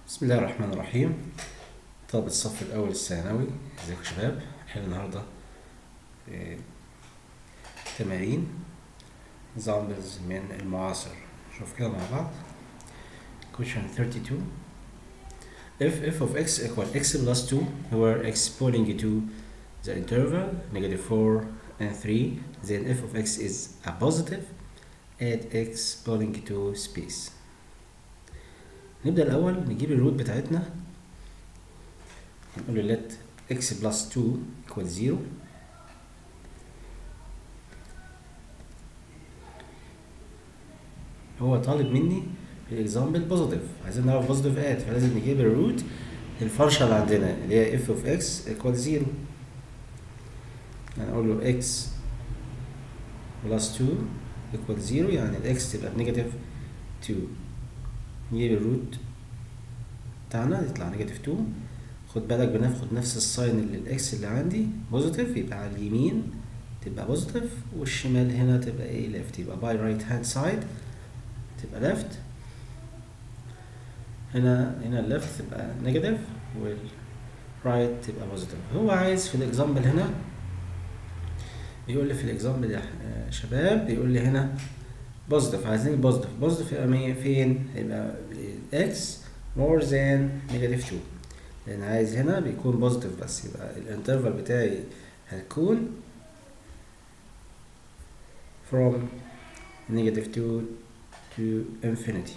بسم الله الرحمن الرحيم طلبة الصف الأول الثانوي ازيكم يا شباب هنحل النهاردة آه، تمارين examples من المعاصر شوف كده مع بعض question 32 if f of x equal x plus 2 where x belonging to the interval negative 4 and 3 then f of x is a positive at x belonging to space نبدأ الأول نجيب الروت بتاعتنا هنقول له let x plus 2 equal 0 هو طالب مني في الاكزامبل بوزيتيف عايزين نعرف بوزيتيف اد فلازم نجيب الروت الفرشة اللي عندنا اللي هي f of x equal 0 يعني اقول له x plus 2 equal 0 يعني الاكس تبقى بنيجاتيف 2 نجيب الروت بتاعنا يطلع نيجاتيف 2 خد بالك بناخد نفس الساين اللي الاكس اللي عندي بوزيتيف يبقى على اليمين تبقى بوزيتيف والشمال هنا تبقى ايه ليفت يبقى باي رايت هاند سايد تبقى ليفت هنا هنا الليفت تبقى نيجاتيف والرايت تبقى بوزيتيف هو عايز في الاكزامبل هنا بيقول لي في الاكزامبل يا شباب بيقول لي هنا بوزيتيف عايزين بوزيتيف بوزيتيف يبقى فين يبقى اكس more than negative 2 لان عايز هنا بيكون بوزيتيف بس يبقى الانترفال بتاعي هتكون from negative 2 to infinity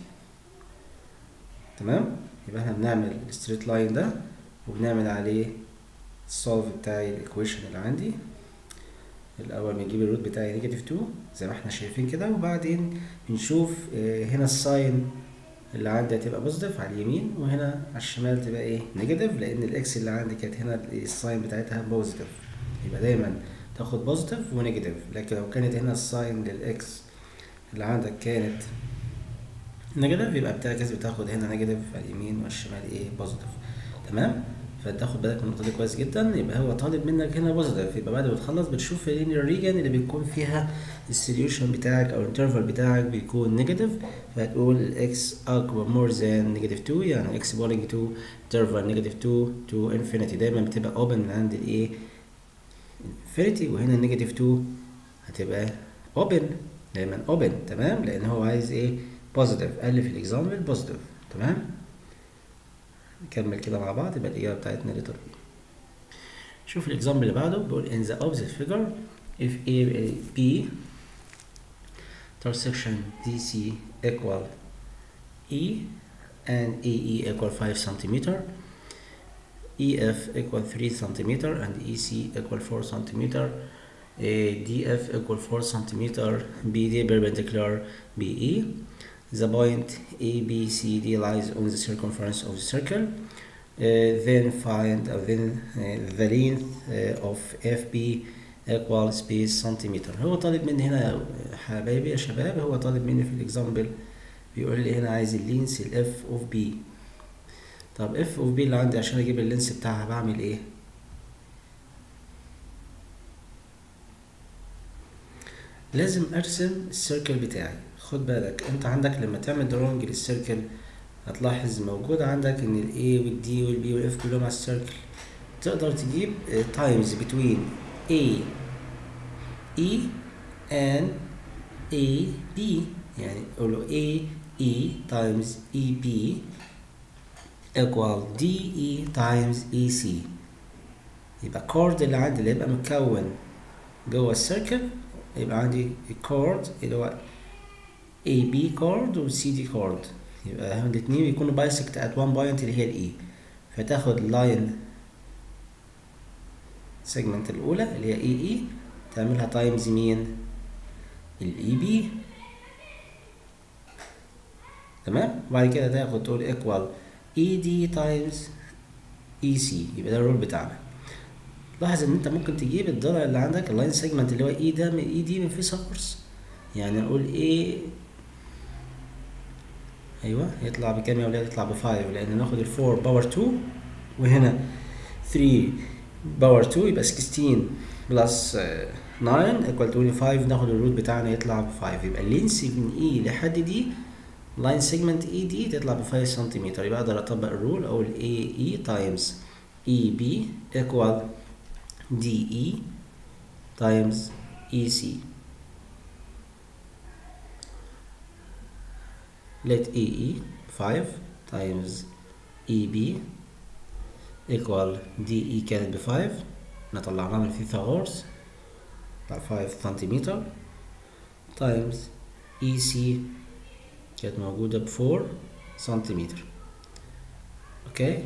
تمام يبقى احنا بنعمل الستريت لاين ده وبنعمل عليه السولف بتاعي الايكويشن اللي عندي الاول بنجيب الروت بتاعي نيجاتيف 2 زي ما احنا شايفين كده وبعدين بنشوف هنا الساين اللي عندي هتبقى بوزيتيف على اليمين وهنا على الشمال تبقى ايه نيجاتيف لان الاكس اللي عندي كانت هنا الساين بتاعتها بوزيتيف يبقى دايما تاخد بوزيتيف ونيجاتيف لكن لو كانت هنا الساين للاكس اللي عندك كانت نيجاتيف يبقى بتعكس بتاخد هنا نيجاتيف على اليمين والشمال ايه بوزيتيف تمام فتاخد بالك من النقطه دي كويس جدا يبقى هو طالب منك هنا بوزيتيف يبقى بعد ما تخلص بتشوف اللينير ريجن اللي بيكون فيها السوليوشن بتاعك او الانترفال بتاعك بيكون نيجاتيف فهتقول الاكس اكبر مور ذان نيجاتيف 2 يعني اكس بولينج تو انترفال نيجاتيف 2 تو انفينيتي دايما بتبقى اوبن من عند الايه انفينيتي وهنا النيجاتيف 2 هتبقى اوبن دايما اوبن تمام لان هو عايز ايه بوزيتيف قال لي في الاكزامبل بوزيتيف تمام نكمل كده مع بعض يبقى الإجابة بتاعتنا لتر بي شوف الإكزامبل اللي بعده بيقول in the opposite figure if A B intersection DC equal E and AE equal 5 centimeter EF equal 3 centimeter and EC equal 4 centimeter uh, DF equal 4 centimeter BD perpendicular BE the point A, B, C, D lies on the circumference of the circle. Uh, then find uh, then uh, the length uh, of FB equal space centimeter. هو طالب مني هنا يا حبايبي يا شباب هو طالب مني في الاكزامبل بيقول لي هنا عايز اللينس الاف اوف بي طب اف اوف بي اللي عندي عشان اجيب اللينس بتاعها بعمل ايه لازم ارسم السيركل بتاعي خد بالك انت عندك لما تعمل درونج للسيركل هتلاحظ موجود عندك ان ال A وال D وال B وال F كلهم على السيركل تقدر تجيب times between A E and A B يعني قول له A E times E B equal D E times E C يبقى الكورد اللي عندي اللي يبقى متكون جوه السيركل يبقى عندي الكورد اللي هو A B chord و C D chord يبقى هما الاتنين بيكونوا بايسكت at one point اللي هي ال E فتاخد لاين سيجمنت الأولى اللي هي E E تعملها تايمز مين؟ ال E B تمام؟ وبعد كده تاخد تقول equal E D times E C يبقى ده الرول بتاعنا لاحظ ان انت ممكن تجيب الضلع اللي عندك اللاين سيجمنت اللي هو E ده من E دي من في سورس يعني نقول A ايوه يطلع بكام يا ولاد يطلع ب 5 لان ناخد ال 4 باور 2 وهنا 3 باور 2 يبقى 16 بلس 9 ايكوال 25 ناخد الروت بتاعنا يطلع ب 5 يبقى اللينس من اي لحد دي لاين سيجمنت اي دي تطلع ب 5 سنتيمتر يبقى اقدر اطبق الرول اقول اي اي تايمز اي بي ايكوال دي اي تايمز اي سي let AE 5 times EB equal DE كانت ب 5 نطلعناها من فيثاغورس بتاع 5 سنتيمتر times EC كانت موجودة ب 4 سنتيمتر اوكي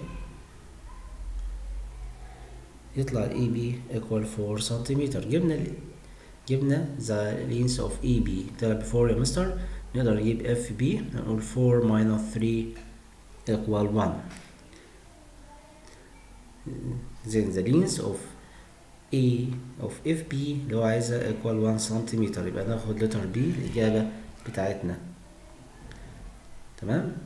يطلع ال EB equal 4 سنتيمتر جبنا ال جبنا the length of EB طلع ب 4 يا مستر نقدر نجيب FB نقول 4 minus 3 equal 1 then the length of A of FB اللي هو عايزها equal 1 سنتيمتر يبقى ناخد letter B الإجابة بتاعتنا تمام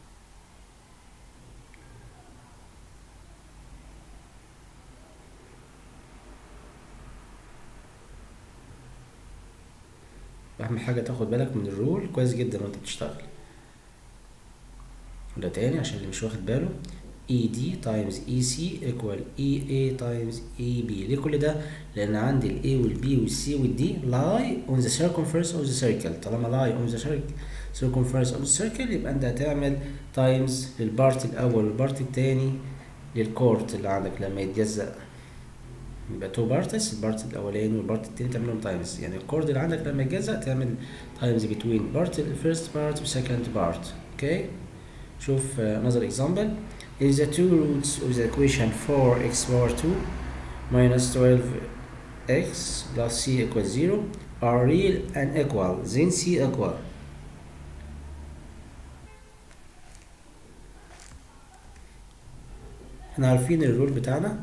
أهم حاجة تاخد بالك من الرول كويس جدا وأنت بتشتغل ولا تاني عشان اللي مش واخد باله ED times EC equal EA times EB ليه كل ده؟ لأن عندي ال A وال B وال C وال D lie on the circumference of the circle طالما lie on the circumference of the circle يبقى أنت هتعمل times للبارت الأول والبارت التاني للكورت اللي عندك لما يتجزأ يبقى تو بارتس البارت الأولاني والبارت التاني تعملهم تايمز يعني الكورد اللي عندك لما يتجزأ تعمل times between بارت الفيرست بارت والسكند بارت اوكي شوف uh, another example is the two roots of the equation 4x power 2 minus 12x plus c equals 0 are real and equal then c equal احنا عارفين الرول بتاعنا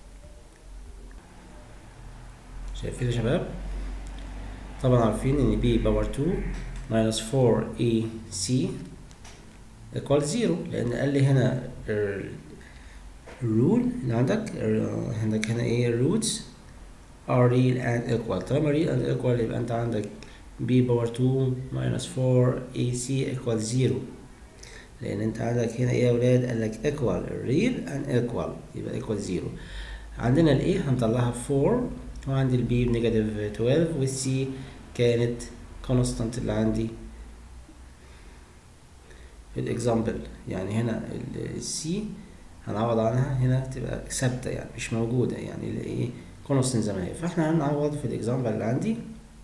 شايفين يا شباب طبعا عارفين ان b باور 2 minus 4ac equal 0 لان قال لي هنا الرول اللي عندك عندك هنا ايه roots are real and equal طالما real and equal يبقى انت عندك b باور 2 minus 4ac equal 0 لان انت عندك هنا ايه يا ولاد قال لك equal real and equal يبقى equal 0 عندنا الايه هنطلعها 4 وعندي البي بنيجاتيف 12 والسي كانت كونستانت اللي عندي في الاكزامبل يعني هنا السي هنعوض عنها هنا تبقى ثابته يعني مش موجوده يعني ايه كونستانت زي ما هي فاحنا هنعوض في الاكزامبل اللي عندي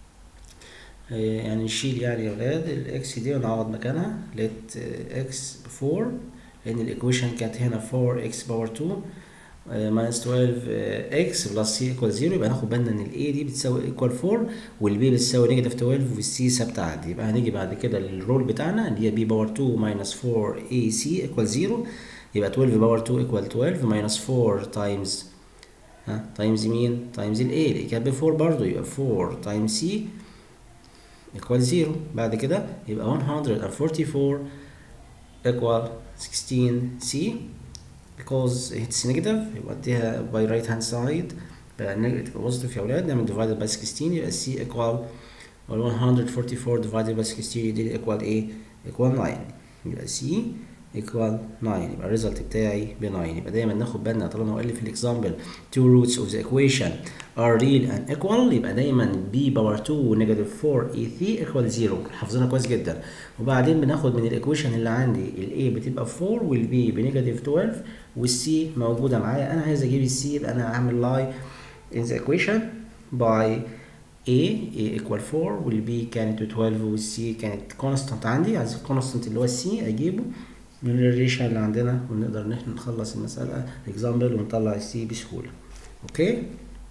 يعني نشيل يعني يا ولاد الاكس دي ونعوض مكانها لقيت اكس 4 لان الايكويشن كانت هنا 4 اكس باور 2 ماينس 12 اكس بلس سي ايكوال 0 يبقى ناخد بالنا ان الاي دي بتساوي ايكوال 4 والبي بتساوي نيجاتيف 12 والسي ثابته عندي يبقى هنيجي بعد كده للرول بتاعنا اللي هي بي باور 2 ماينس 4 اي سي ايكوال 0 يبقى 12 باور 2 ايكوال 12 ماينس 4 تايمز ها تايمز مين؟ تايمز الاي اللي كانت ب 4 برضه يبقى 4 تايمز سي ايكوال 0 بعد كده يبقى 144 ايكوال 16 سي because it's negative يبقى اديها by right hand side بقى negative positive يا ولاد نعمل divided by 16 يبقى c equal 144 divided by 16 يديني equal ايه؟ equal 9 يبقى c equal 9 يبقى الريزلت بتاعي ب 9 يبقى دايما ناخد بالنا طالما هو قال لي في الاكزامبل two roots of the equation are real and equal يبقى دايما b باور 2 negative 4 e 3 equal 0 حافظينها كويس جدا وبعدين بناخد من الايكويشن اللي عندي ال a بتبقى 4 وال b بنيجاتيف 12 والسي موجودة معايا أنا عايز أجيب السي يبقى أنا هعمل لاي in the equation by A A equal 4 وال B كانت 12 وال C كانت constant عندي عايز الكونستانت اللي هو السي أجيبه من الريليشن اللي عندنا ونقدر إن إحنا نخلص المسألة example ونطلع السي بسهولة أوكي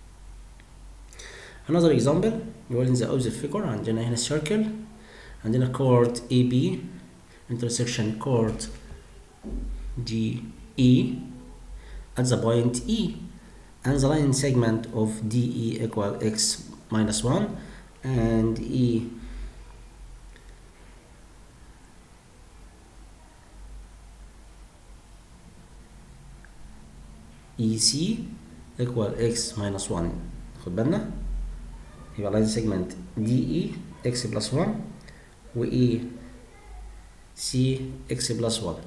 another example يقول in the opposite figure عندنا هنا circle عندنا chord AB intersection chord D E at the point E and the line segment of DE equal x minus 1 and E EC equal x minus 1 خد بالنا يبقى line segment DE x plus 1 و E C x plus 1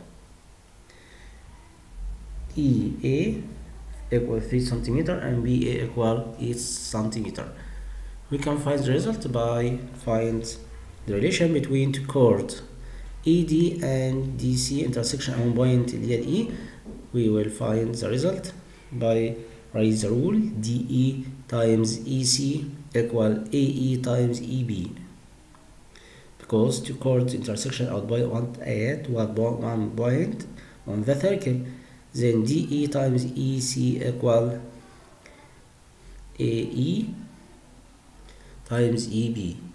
E A equal 3 centimeter and B A equal 8 centimeter we can find the result by find the relation between two chords ED and DC intersection on point اللي هي E we will find the result by write the rule DE times EC equal AE times EB because two chords intersection at point one at one point on the circle then DE times EC equal AE times EB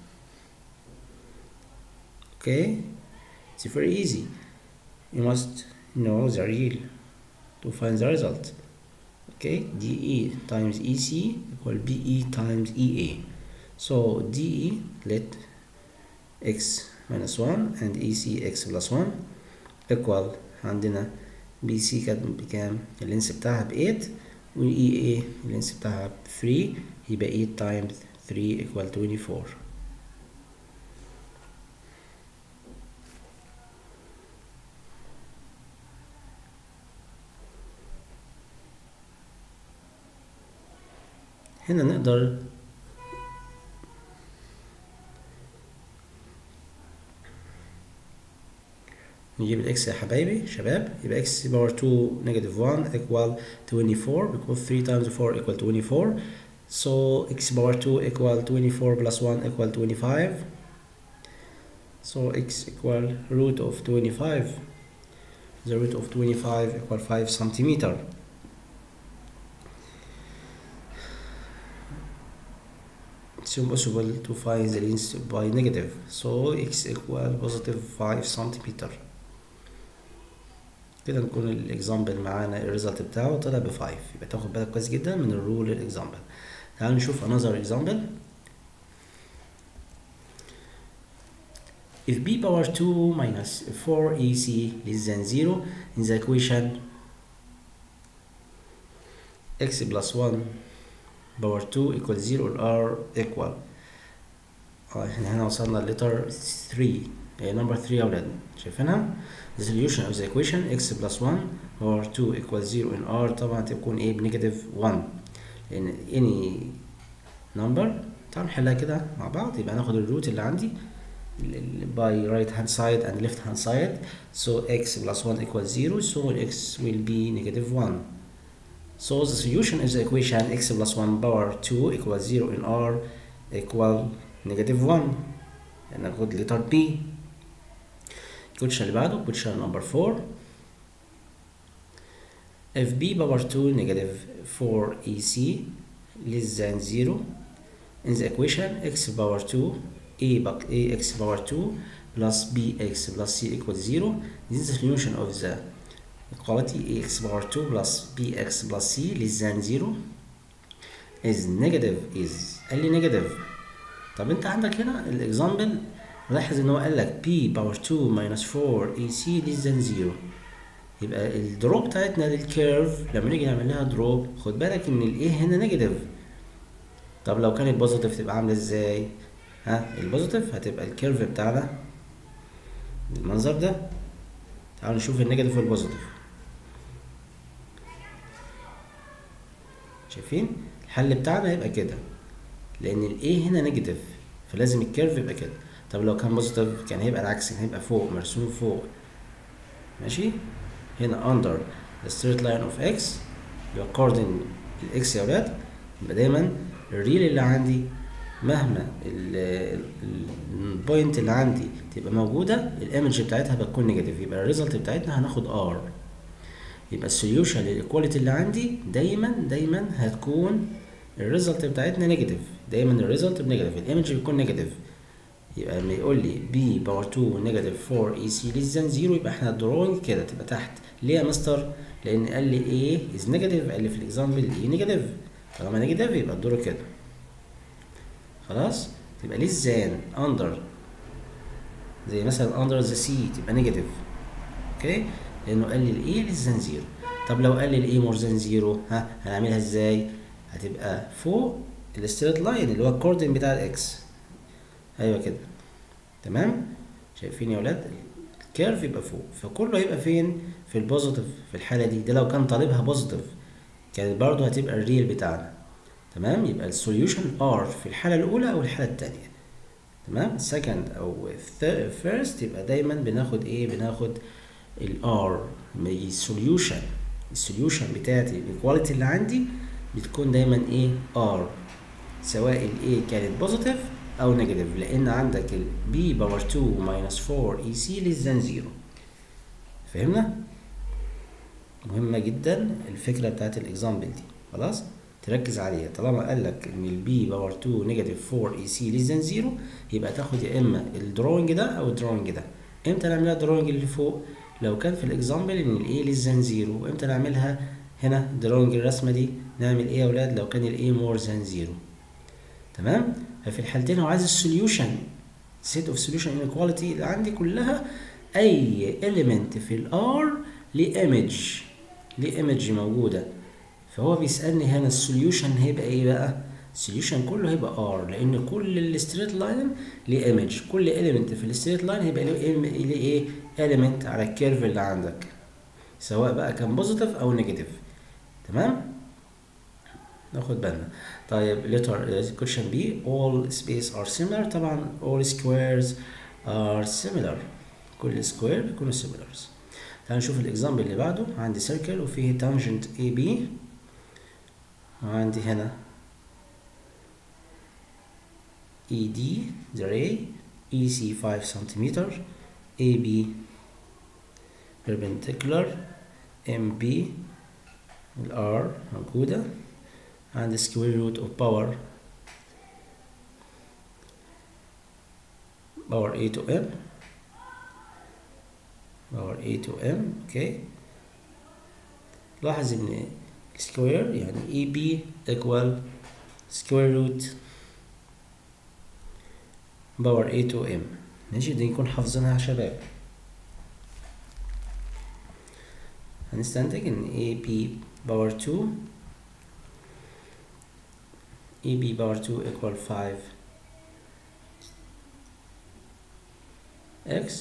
okay it's very easy you must know the real to find the result okay DE times EC equal BE times EA so DE let x minus 1 and EC x plus 1 equal عندنا BC كانت بكام اللينس بتاعها ب 8 و EA اللينس بتاعها ب 3 يبقى 8 times 3 equal 24 هنا نقدر نجيب الاكس يا حبايبي شباب يبقى اكس باور 2 نيجاتيف 1 equal 24 because 3 times 4 equal 24 so x power 2 equal 24 plus 1 equal 25 so x equal root of 25 the root of 25 equal 5 centimeter it's impossible to find the length by negative so x equal positive 5 centimeter كده نكون الاكزامبل معانا الريزلت بتاعه طلع ب 5 يبقى تاخد بالك كويس جدا من الرول الاكزامبل تعالوا نشوف another example if b power 2 minus 4ac less than 0 in the equation x plus 1 power 2 equals 0 r equal اه احنا هنا وصلنا للتر 3 نمبر 3 يا ولاد شايفينها the solution of the equation x plus 1 power 2 equals 0 in r طبعا تكون ايه بنيجاتيف 1 لان any number تعالوا نحلها كده مع بعض يبقى ناخد الروت اللي عندي by right hand side and left hand side so x plus 1 equals 0 so x will be negative 1 so the solution of the equation x plus 1 power 2 equals 0 in r equal negative 1 ناخد letter B question اللي بعده question number 4 if b power 2 negative 4 ec less than 0 in the equation x power 2 a back ax power 2 plus bx plus c equals 0 this is the solution of the equality ax power 2 plus bx plus c less than 0 is negative is قال لي negative طب انت عندك هنا الاكزامبل لاحظ ان هو قال لك p باور 2 minus 4 ac less than 0 يبقى الدروب بتاعتنا للكيرف لما نيجي نعمل لها دروب خد بالك ان الايه هنا نيجاتيف طب لو كانت بوزيتيف تبقى عامله ازاي ها البوزيتيف هتبقى الكيرف بتاعنا بالمنظر ده تعالوا نشوف النيجاتيف والبوزيتيف شايفين الحل بتاعنا هيبقى كده لان الايه هنا نيجاتيف فلازم الكيرف يبقى كده طب لو كان بوزيتيف كان هيبقى العكس كان هيبقى فوق مرسوم فوق ماشي هنا under the straight line of x يبقى according الاكس يا ولاد يبقى دايما الريل اللي عندي مهما البوينت اللي عندي تبقى موجودة الايمج بتاعتها بتكون نيجاتيف يبقى الريزلت بتاعتنا هناخد ار يبقى السوليوشن للايكواليتي اللي عندي دايما دايما هتكون الريزلت بتاعتنا نيجاتيف دايما الريزلت بنيجاتيف الايمج بيكون نيجاتيف يبقى لما يقول لي b باور 2 نيجاتيف 4 اي سي less than 0 يبقى احنا الدروينج كده تبقى تحت ليه يا مستر؟ لان قال لي ايه از نيجاتيف قال لي في الاكزامبل ايه نيجاتيف طالما نيجاتيف يبقى الدور كده خلاص تبقى less than under زي مثلا under the sea تبقى نيجاتيف اوكي لانه قال لي الايه less than 0 طب لو قال لي الايه more than 0 ها هنعملها ازاي؟ هتبقى فوق الستريت لاين اللي هو الكوردين بتاع الاكس ايوه كده تمام شايفين يا ولاد كيرف يبقى فوق فكله هيبقى فين في البوزيتيف في الحالة دي ده لو كان طالبها بوزيتيف كانت برضه هتبقى الريل بتاعنا تمام يبقى السوليوشن ار في الحالة الأولى أو الحالة التانية تمام second أو first يبقى دايما بناخد إيه بناخد الار السوليوشن السوليوشن بتاعت الايكواليتي اللي عندي بتكون دايما ايه ار سواء الاي كانت بوزيتيف او نيجاتيف لان عندك البي باور 2 ماينس 4 اي سي ليس ذان زيرو فهمنا مهمة جدا الفكرة بتاعت الاكزامبل دي خلاص تركز عليها طالما قال لك ان البي باور 2 نيجاتيف 4 اي سي ليس ذان زيرو يبقى تاخد يا اما الدروينج ده او الدروينج ده امتى نعملها الدروينج اللي فوق لو كان في الاكزامبل ان الاي ليس ذان زيرو وامتى نعملها هنا دروينج الرسمه دي نعمل ايه يا اولاد لو كان الاي مور ذان زيرو تمام ففي الحالتين هو عايز السوليوشن سيت اوف سوليوشن انيكواليتي اللي عندي كلها اي element في الار ليه ايمج ليه ايمج موجوده فهو بيسالني هنا السوليوشن هيبقى ايه بقى السوليوشن كله هيبقى ار لان كل الستريت لاين ليه ايمج كل element في الستريت لاين هيبقى له ليه ايه element على الكيرف اللي عندك سواء بقى كان بوزيتيف او نيجاتيف تمام ناخد بالنا طيب letter question B all space are similar طبعا all squares are similar كل سكوير بيكونوا similar تعال نشوف الاكزامبل اللي بعده عندي circle وفيه tangent AB وعندي هنا ED the ray EC 5 centimeter AB perpendicular MB الR موجودة عند square root of power power A to M power A to M اوكي لاحظ ان square يعني EB equal square root power A to M ماشي دي نكون حافظينها يا شباب هنستنتج ان AB باور 2 AB باور 2 equal 5 x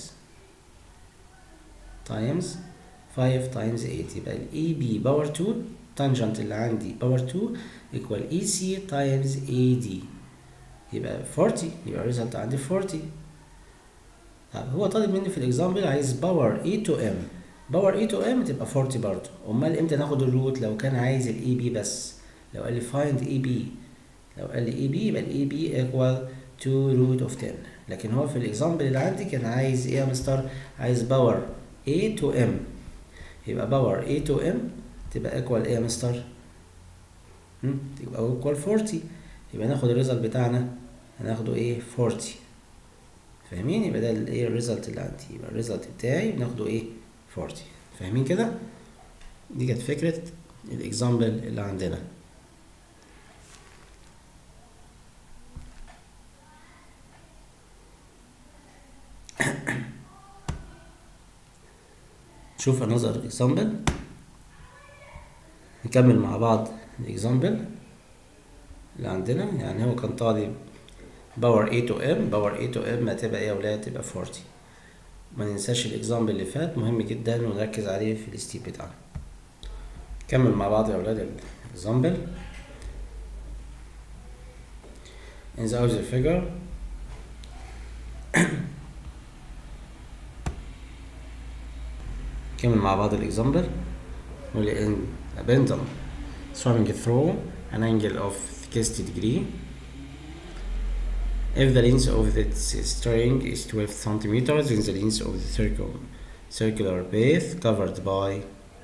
times 5 times 8 يبقى ال AB باور 2 tangent اللي عندي باور 2 equal EC times AD يبقى 40 يبقى الريزلت عندي 40 طب هو طالب مني في الاكزامبل عايز باور A to M باور A to M تبقى 40 برضه امال امتى ناخد الروت لو كان عايز الاي بي بس لو قال لي find اي بي لو قال لي اي بي يبقى الاي بي equal 2 root of 10 لكن هو في الاكزامبل اللي عندي كان عايز ايه يا مستر عايز باور A to M يبقى باور A to M تبقى equal ايه يا مستر هم؟ تبقى equal 40 يبقى ناخد الريزلت بتاعنا هناخده ايه 40 فاهمين يبقى ده الايه الريزلت اللي عندي يبقى الريزلت بتاعي بناخده ايه 40 فاهمين كده دي كانت فكرة الاكزامبل اللي عندنا شوف another example نكمل مع بعض الاكزامبل اللي عندنا يعني هو كان طالب باور A to M باور A to M هتبقى ايه يا ولاد تبقى 40 ما ننساش الاكزامبل اللي فات مهم جدا ونركز عليه في الستيب بتاعنا كمل مع بعض يا ولاد الاكزامبل in the other figure كمل مع بعض الاكزامبل نقول in a pendulum swimming through an angle of 60 degree If the length of the string is 12 centimeters, then the length of the circle, circular path covered by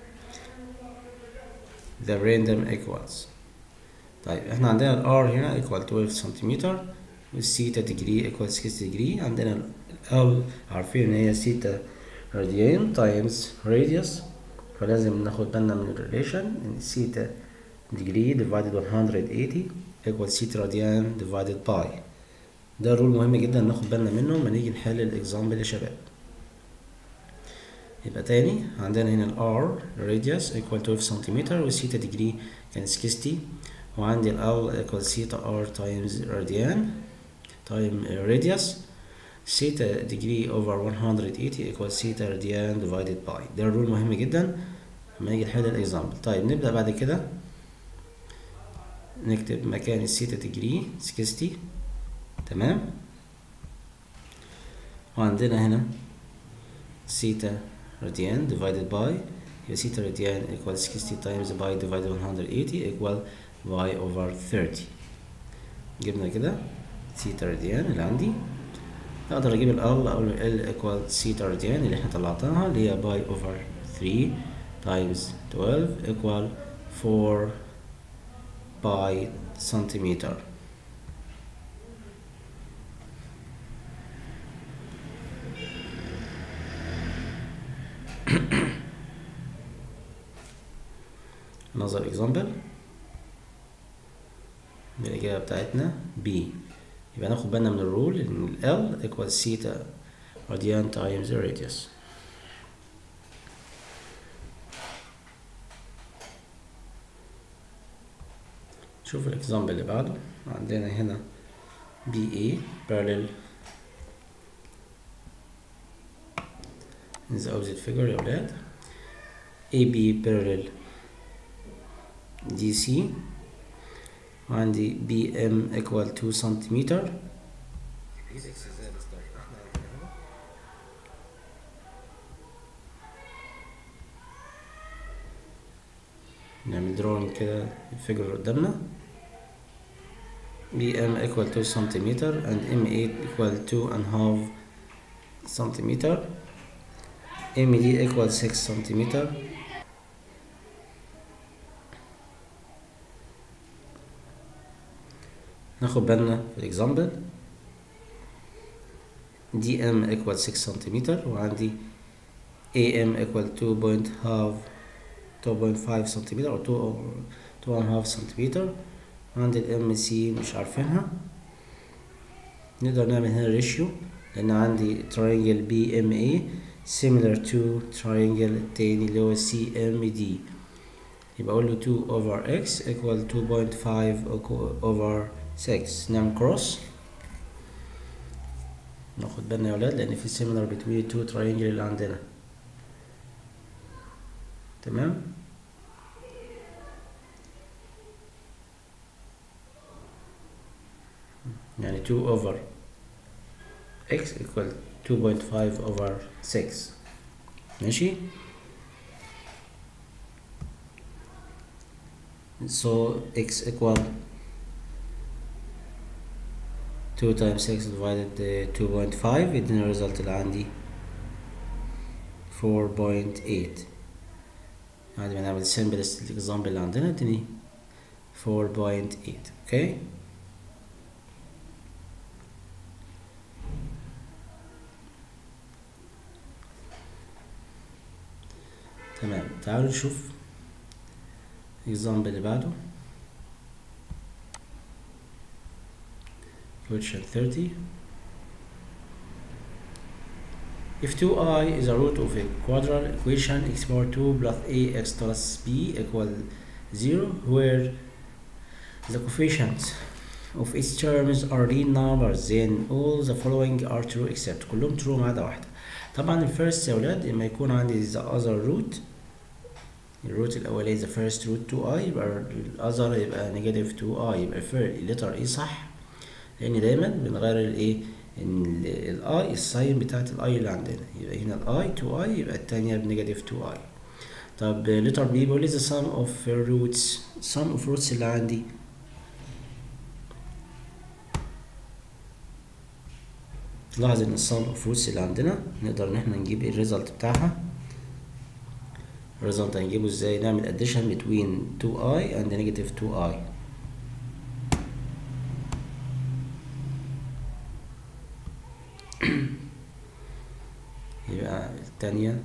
the random equals. طيب احنا عندنا ال R هنا equal 12 سنتيمتر والثيتا degree equal 60 degree عندنا ال L عارفين ان هي ثيتا radian times radius فلازم ناخد بالنا من الريليشن ان ثيتا degree divided 180 equal ثيتا radian divided by ده رول مهم جدا ناخد بالنا منه لما نيجي نحل الاكزامبل يا شباب يبقى تاني عندنا هنا ال R radius equal 12 سنتيمتر والثيتا degree كان 60 وعندي ال L equal theta R times radian time radius theta degree over 180 equals theta radian divided by ده الرول مهم جدا لما نيجي نحل الاكزامبل طيب نبدأ بعد كده نكتب مكان الثيتا degree 60 تمام وعندنا هنا theta radian divided by يبقى theta radian equals 60 times pi divided 180 equal y over 30 جبنا كده theta radian اللي عندي اقدر اجيب ال L اقول ال equal theta radian اللي احنا طلعتها اللي هي pi over 3 times 12 equal 4 pi centimeter another example الإجابة بتاعتنا B يبقى ناخد بالنا من الرول إن ال L equals theta radian times the radius شوف الإكزامبل اللي بعده عندنا هنا BA parallel in the opposite figure يا ولاد AB parallel DC وعندي BM equal 2 سنتيمتر نعمل drawing كده الفيجر اللي قدامنا BM equal 2 سنتيمتر and M8 equal 2 and half سنتيمتر MD equal 6 سنتيمتر ناخد بالنا في الاكزامبل دي ام equal 6 سنتيمتر وعندي اي ام equal 2 half 2.5 سنتيمتر او 2 2 and half سنتيمتر عندي الام سي مش عارفينها نقدر نعمل هنا ريشيو لان عندي triangle بي ام اي similar to triangle التاني اللي هو سي ام دي يبقى اقول له 2 over x equal 2.5 over 6 نعمل كروس ناخد بالنا يا ولاد لان في سيميلر بتوين التو تراينجل اللي عندنا تمام يعني 2 over x equal 2.5 over 6 ماشي so x equal 2 times 6 divided uh, 2.5 يدينا الريزلت اللي عندي 4.8 بعد ما نعمل simplest example اللي عندنا يديني 4.8 اوكي تمام تعالوا نشوف example اللي بعده question 30 If 2i is a root of a quadral equation x power 2 plus ax plus b equal 0 where the coefficients of its terms are real numbers then all the following are true except كلهم true ما عدا واحدة طبعا الفيرست يا ولاد لما يكون عندي the other root الروت الأولاني the first root 2i يبقى الأذر يبقى negative 2i يبقى الليتر ايه صح لان دايما بنغير الايه ان الاي الساين بتاعت الاي اللي عندنا يبقى هنا الاي 2 اي يبقى التانية بنيجاتيف 2 اي طب لتر بي بيقول لي the sum of roots sum of roots اللي عندي تلاحظ ان السم اوف روتس اللي عندنا نقدر ان احنا نجيب الريزلت بتاعها الريزلت هنجيبه ازاي نعمل addition between 2i and negative 2i يبقى التانية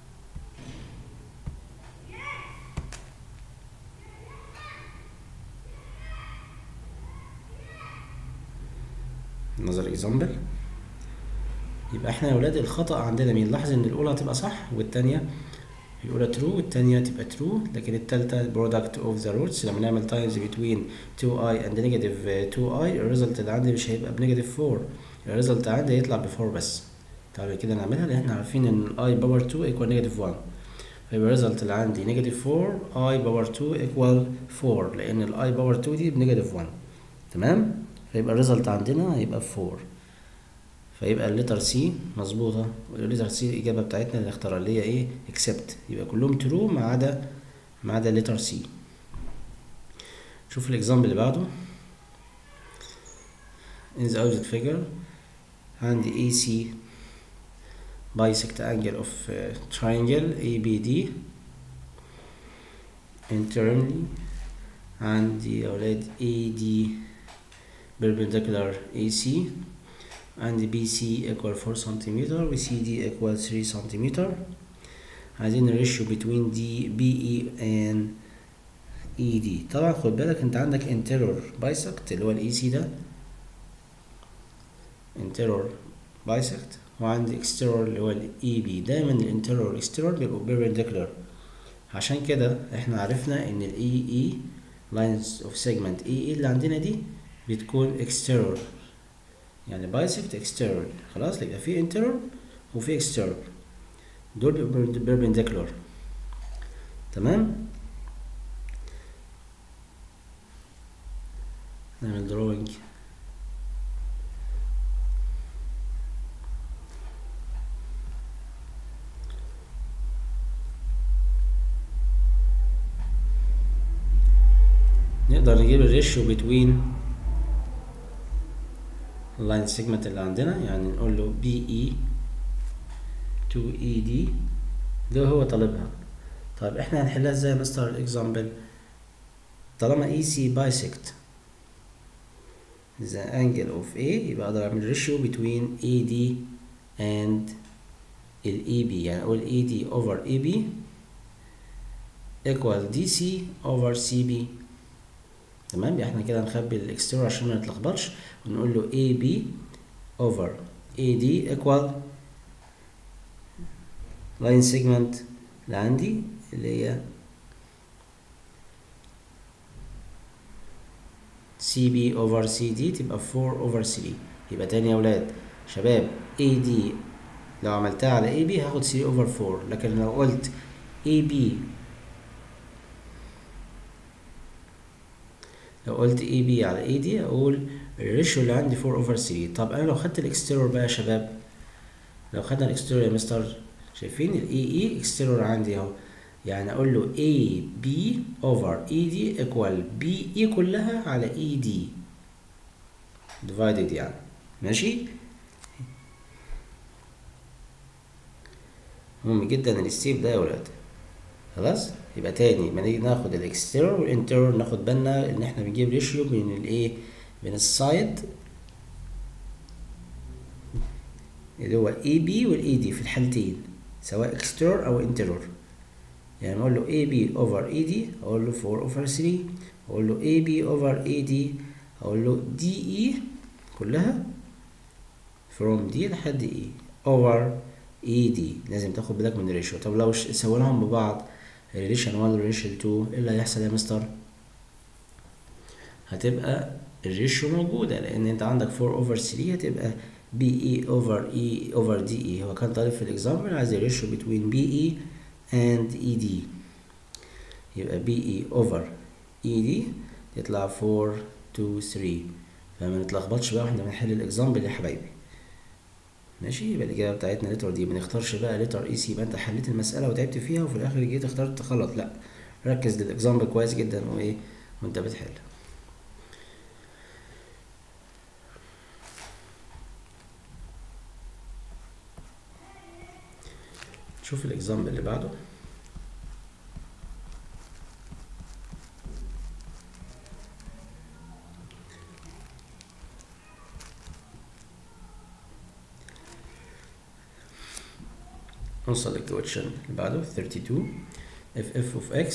another example يبقى احنا يا ولاد الخطأ عندنا مين لاحظ ان الاولى هتبقى صح والتانية الاولى true والتانية تبقى true لكن التالتة product of the roots لما نعمل times between 2i and negative 2i الريزلت اللي عندي مش هيبقى بنيجاتيف 4 الريزلت عندي هيطلع بفور بس تعالوا كده نعملها لان احنا عارفين ان اي باور 2 ايكوال نيجاتيف 1 فيبقى الريزلت اللي عندي نيجاتيف 4 اي باور 2 ايكوال 4 لان الاي باور 2 دي بنيجاتيف 1 تمام فيبقى الريزلت عندنا هيبقى 4 فيبقى الليتر سي مظبوطه والليتر سي الاجابه بتاعتنا اللي اختارها اللي هي ايه اكسبت يبقى كلهم ترو ما عدا ما عدا الليتر سي شوف الاكزامبل اللي بعده in the object figure عندي AC bisect angle of uh, triangle ABD internally عندي يا ولاد AD perpendicular AC عندي BC equal 4 centimeter و CD equal 3 centimeter عايزين الريشيو between D BE and ED طبعا خد بالك انت عندك interior bisect اللي هو ال AC ده interior bisect وعندي exterior اللي هو ال EB دايما ال interior وال exterior بيبقوا perpendicular عشان كده احنا عرفنا ان ال EE lines of segment EE اللي عندنا دي بتكون exterior يعني bisect exterior خلاص يبقى في interior وفي exterior دول بيبقوا perpendicular تمام نعمل drawing نقدر نجيب الريشيو بين اللاين سيجمنت اللي عندنا يعني نقول له بي اي تو اي دي ده هو طالبها طيب احنا هنحلها ازاي يا مستر الاكزامبل طالما اي سي بايسكت the angle of A يبقى اقدر اعمل ريشيو between AD and ال AB يعني اقول AD over AB equal DC over CB تمام يبقى احنا كده نخبي الاكستيريور عشان ما نتلخبطش ونقول له AB over AD equal line segment اللي عندي اللي هي CB over CD تبقى 4 over 3 يبقى تاني يا ولاد شباب AD لو عملتها على AB هاخد 3 over 4 لكن لو قلت AB لو قلت اي بي على اي دي اقول الريشيو اللي عندي 4 اوفر 3 طب انا لو خدت الاكستيرور بقى يا شباب لو خدنا الاكستيرور يا مستر شايفين الاي اي اكستيرور عندي اهو يعني اقول له اي بي اوفر اي دي ايكوال بي اي كلها على اي دي ديفايدد يعني ماشي مهم جدا الستيب ده يا ولاد خلاص يبقى تاني لما نيجي ناخد الاكستيرور والانترور ناخد بالنا ان احنا بنجيب ريشيو بين الايه بين السايد اللي هو اي بي والاي دي في الحالتين سواء اكستيرور او انترور يعني اقول له اي بي اوفر اي دي اقول له 4 اوفر 3 اقول له اي بي اوفر اي دي اقول له دي اي كلها from دي لحد اي اوفر اي دي لازم تاخد بالك من الريشيو طب لو سويناهم ببعض ريليشن 1 وريليشن 2 ايه اللي هيحصل يا مستر هتبقى الريشيو موجودة لأن أنت عندك 4 أوفر 3 هتبقى بي إي أوفر إي أوفر دي إي هو كان طالب في الإكزامبل عايز الريشيو بين بي إي and إي دي يبقى بي إي أوفر إي دي تطلع 4 2 3 فما نتلخبطش بقى واحنا بنحل الإكزامبل يا حبايبي ماشي يبقى الإجابة بتاعتنا لتر دي منختارش بقى لتر إي سي يبقى أنت حليت المسألة وتعبت فيها وفي الآخر جيت اخترت غلط لأ ركز للإكزامبل كويس جدا وإيه وأنت بتحل شوف الإكزامبل اللي بعده نوصل للكويشن اللي بعده 32 if f of x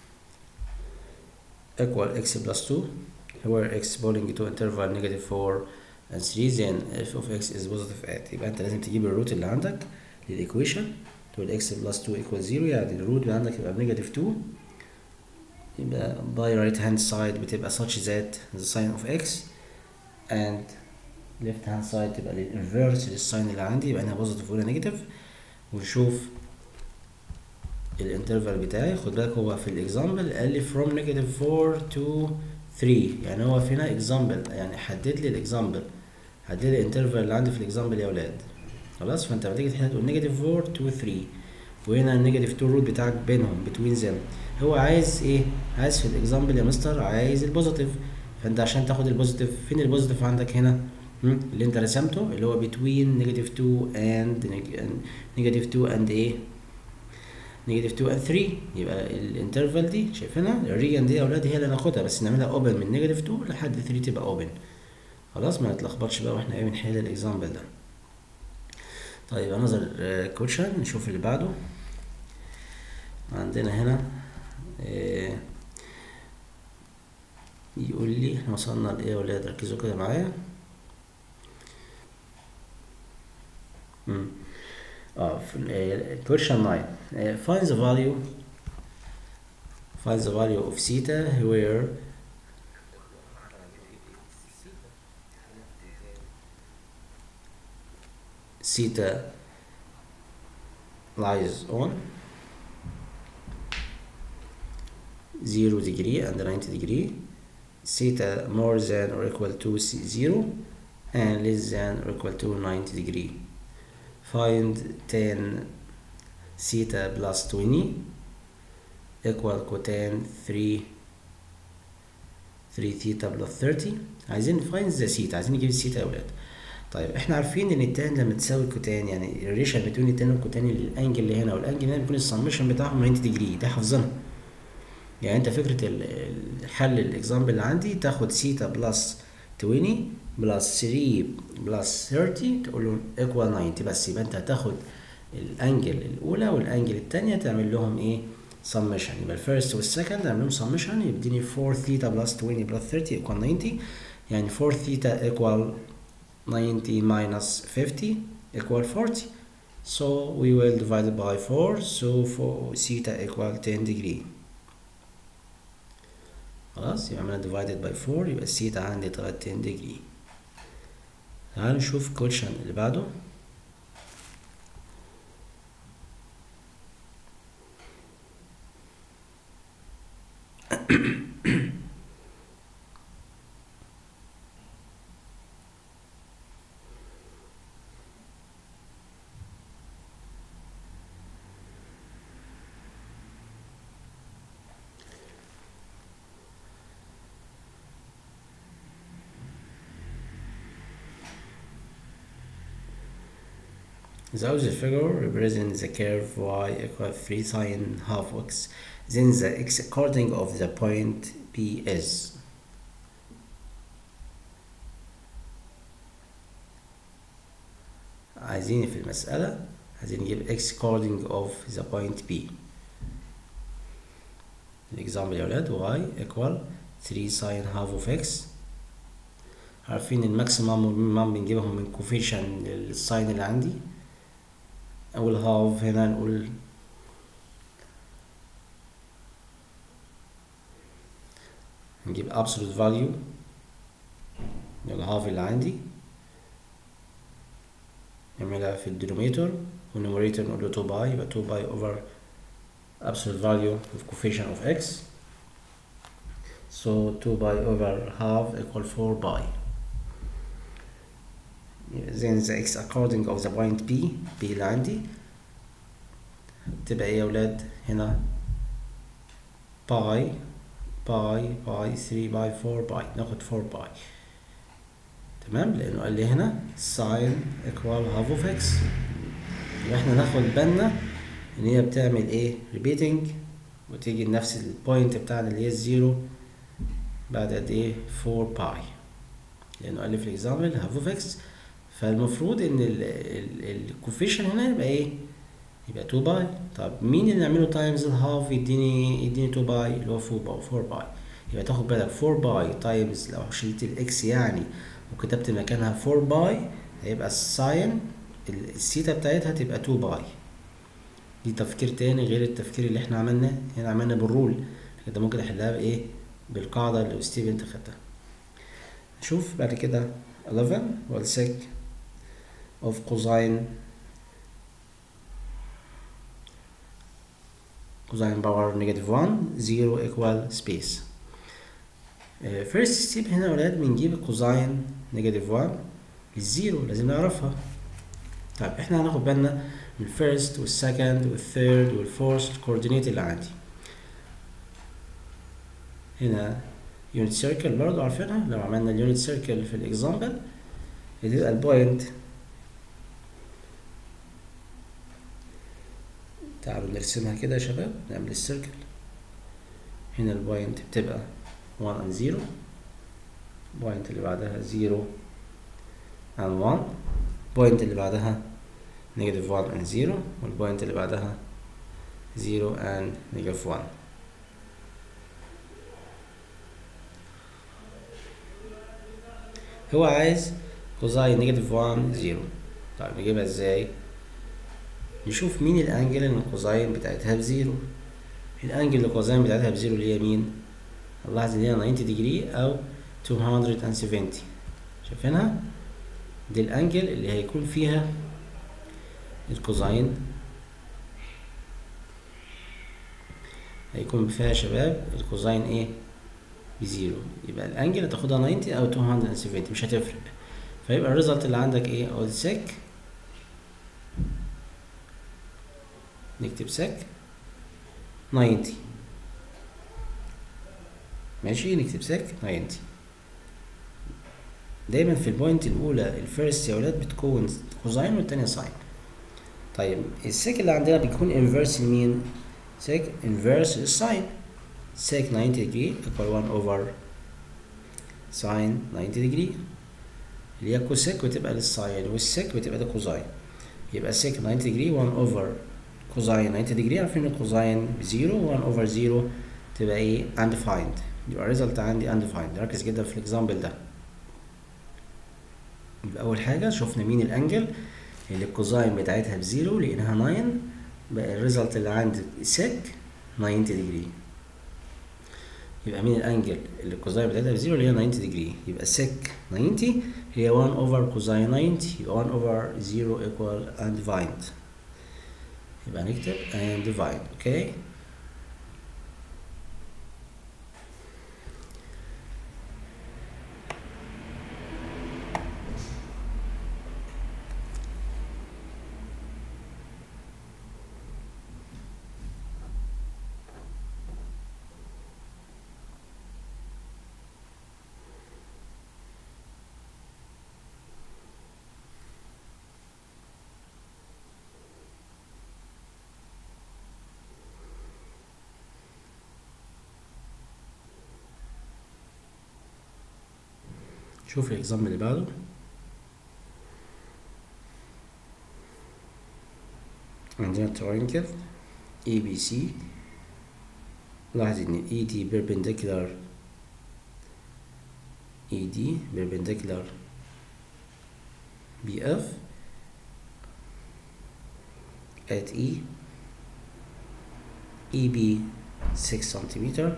equal x plus 2 where x belonging to interval negative 4 and 3 then f of x is positive at يبقى انت لازم تجيب الروت اللي عندك للايكويشن تقول x plus 2 equal 0 يعني الروت اللي عندك يبقى بنيجاتيف 2 يبقى by right hand side بتبقى such that the sign of x and left hand side تبقى للانفيرس للساين اللي عندي يبقى هنا بوزيتيف وهنا نيجاتيف ونشوف الانترفال بتاعي خد بالك هو في الاكزامبل قال لي from negative 4 to 3 يعني هو في هنا اكزامبل يعني حدد لي الاكزامبل حدد لي الانترفال اللي عندي في الاكزامبل يا ولاد خلاص فانت لما تيجي تحل تقول نيجاتيف 4 to 3 وهنا النيجاتيف 2 روت بتاعك بينهم between them هو عايز ايه عايز في الاكزامبل يا مستر عايز البوزيتيف فانت عشان تاخد البوزيتيف فين البوزيتيف عندك هنا مم؟ اللي انت رسمته اللي هو between negative 2 and neg- and negative 2 and ايه نيجاتيف 2 and 3 يبقى الانترفال دي شايفينها الريجن دي يا اولاد هي اللي هناخدها بس نعملها اوبن من نيجاتيف 2 لحد 3 تبقى اوبن خلاص ما نتلخبطش بقى واحنا ايه بنحل الاكزامبل ده طيب انظر كوتشن نشوف اللي بعده عندنا هنا آه، يقول لي احنا وصلنا لايه يا ولاد ركزوا كده معايا مم. اه في question 9 uh, find the value find the value of theta where theta lies on 0 degree and 90 degree theta more than or equal to 0 and less than or equal to 90 degree find tan theta plus 20 equal cotan 3 3 theta plus 30 عايزين find the theta عايزين نجيب الثيتا يا ولاد طيب احنا عارفين ان التان لما تساوي كوتان يعني الريشة بين التان والكوتان للانجل اللي هنا والانجل هنا بيكون السمشن بتاعهم 90 ديجري ده حافظينها يعني انت فكرة ال- الحل الاكزامبل اللي عندي تاخد سيتا بلس 20 بلس 3 بلس 30 تقول له ايكوال 90 بس يبقى انت هتاخد الانجل الاولى والانجل الثانيه تعمل لهم ايه سمشن يبقى الفيرست والسكند اعمل لهم سمشن يديني 4 ثيتا بلس 20 بلس 30 ايكوال 90 يعني 4 ثيتا ايكوال 90 minus 50 equal 40 so we will divide it by 4 so for theta equal 10 degree خلاص يبقى عملنا divided by 4 يبقى الثيتا عندي طلعت 10 degree تعالوا نشوف question اللي بعده The opposite figure represents the curve y equal 3 sine half x. Then the x according of the point P is. عايزين في المسألة عايزين نجيب x according of the point P. الإكزامبل يا ولاد y equal 3 sine half of x عارفين الماكسيمم والمينيمم بنجيبهم من كوفيشن للساين اللي عندي أول هاف هنا نقول نجيب absolute value للهاف اللي عندي نعملها في الدينوميتور والنوميريتور نقول له 2 باي يبقى 2 باي over absolute value of coefficient of x so 2 by over half equal 4 by then the x according of the point b b اللي عندي تبقى ايه يا ولاد هنا باي باي باي 3 باي 4 باي ناخد 4 باي تمام لانه قال لي هنا sin equal half of x يبقى احنا ناخد بالنا ان هي بتعمل ايه repeating وتيجي لنفس البوينت بتاعنا اللي هي الزيرو بعد قد ايه 4 باي لانه قال لي في الاكزامبل half of x فالمفروض ان الكوفيشن هنا يبقى ايه يبقى 2 باي طب مين اللي نعمله تايمز الهاف يديني يديني 2 باي اللي هو 4 باي 4 باي يبقى تاخد بالك 4 باي تايمز لو شلت الاكس يعني وكتبت مكانها 4 باي هيبقى الساين الثيتا بتاعتها تبقى 2 باي دي تفكير تاني غير التفكير اللي احنا عملناه هنا عملنا بالرول كده ممكن احلها بايه بالقاعدة اللي ستيف انت خدتها نشوف بعد كده 11 والsec of cosine cosine power negative 1 0 equal space آه، first step هنا يا ولاد بنجيب الكوزاين نيجاتيف 1 للزيرو لازم نعرفها طيب احنا هناخد بالنا من الفيرست والسكند والثيرد والفورث كوردينيت اللي عندي هنا يونت سيركل برضو عارفينها لو عملنا اليونت سيركل في الاكزامبل هتبقى البوينت تعالوا نرسمها كده يا شباب نعمل السيركل هنا البوينت بتبقى 1 and 0 البوينت اللي بعدها 0 and 1 البوينت اللي بعدها negative 1 and 0 والبوينت اللي بعدها 0 and negative 1 هو عايز كوزاين نيجاتيف 1 0 طيب نجيبها ازاي نشوف مين الانجل اللي الكوزاين بتاعتها بزيرو الانجل اللي الكوزاين بتاعتها بزيرو اللي هي مين نلاحظ ان هي 90 ديجري او 270 شايفينها دي الانجل اللي هيكون فيها الكوزاين هيكون فيها يا شباب الكوزاين ايه بزيرو يبقى الانجل هتاخدها 90 او 270 مش هتفرق فيبقى الريزلت اللي عندك ايه اقول سك نكتب سك 90 ماشي نكتب سك 90 دايما في البوينت الاولى الفيرست يا ولاد بتكون كوزاين والتانية ساين طيب السك اللي عندنا بيكون انفيرس لمين سك انفيرس الساين sec 90 degree equal 1 over sin 90 degree اللي هي كوسيك بتبقى للساين والسيك بتبقى للكوزاين يبقى sec 90 degree 1 over كوزاين 90 degree عارفين الكوزاين بزيرو 1 over 0 تبقى ايه undefined يبقى الريزلت عندي undefined ركز جدا في الاكزامبل ده يبقى اول حاجه شفنا مين الانجل اللي الكوزاين بتاعتها بزيرو لقيناها 9 بقى الريزلت اللي عندي سيك 90 degree يبقى مين الانجل اللي الكوزاين بتاعتها بزيرو اللي هي 90 ديجري يبقى سيك 90 هي 1 اوفر كوزاين 90 يبقى 1 اوفر 0 equal undefined يبقى نكتب undefined اوكي شوف الاكزامبل اللي بعده عندنا triangle ABC لاحظ ان ED perpendicular ED perpendicular BF at E EB 6 centimeter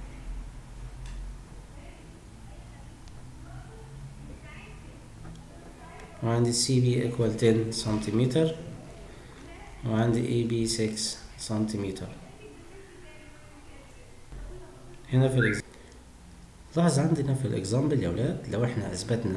وعندي السي بي equal 10 سنتيمتر وعندي اي بي 6 سنتيمتر هنا في الإكزامبل لاحظ عندنا في الإكزامبل يا ولاد لو احنا أثبتنا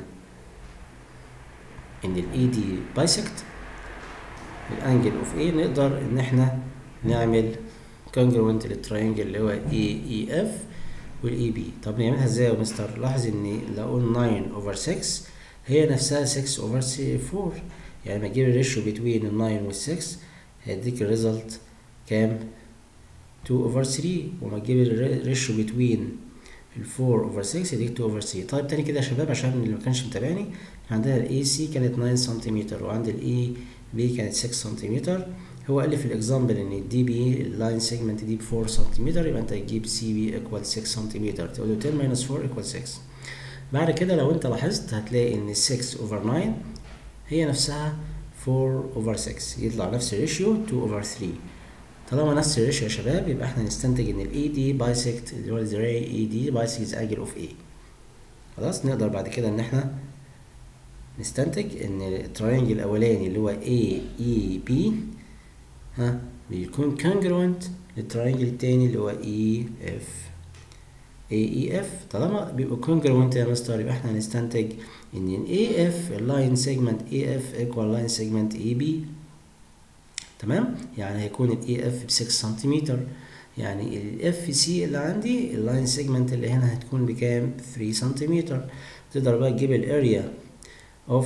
إن ال AD bisect الأنجل أوف A نقدر إن احنا نعمل congruent للتراينجل اللي هو AEF وال AB طب نعملها ازاي يا مستر؟ لاحظ إن لو قلنا 9 over 6 هي نفسها 6 over 4 يعني لما تجيب الريشيو بين ال 9 وال 6 هيديك الريزلت كام 2 over 3 وما تجيب الريشيو بين ال 4 over 6 يديك 2 over 3 طيب تاني كده يا شباب عشان اللي ما كانش متابعني عندنا ال AC كانت 9 سنتيمتر وعند ال EB كانت 6 سنتيمتر هو قال لي في الاكزامبل ان الدي بي اللاين سيجمنت دي ب 4 سنتيمتر يبقى انت تجيب سي بي ايكوال 6 سنتيمتر تقول له 10 minus 4 equal 6 بعد كده لو انت لاحظت هتلاقي ان 6 اوفر 9 هي نفسها 4 اوفر 6 يطلع نفس الريشيو 2 اوفر 3 طالما نفس الريشيو يا شباب يبقى احنا نستنتج ان الاي دي بايسكت اللي هو الزراعي اي دي بايسكت انجل اوف اي خلاص نقدر بعد كده ان احنا نستنتج ان التراينجل الاولاني اللي هو A E B ها بيكون congruent للتراينجل التاني اللي هو E F A E F طالما بيبقوا congruent يا مستر يبقى احنا هنستنتج ان ال A F اللاين سيجمنت A F equal لاين سيجمنت A B تمام يعني هيكون ال A F ب 6 سنتيمتر يعني ال F C اللي عندي اللاين سيجمنت اللي هنا هتكون بكام 3 سنتيمتر تقدر بقى تجيب الاريا of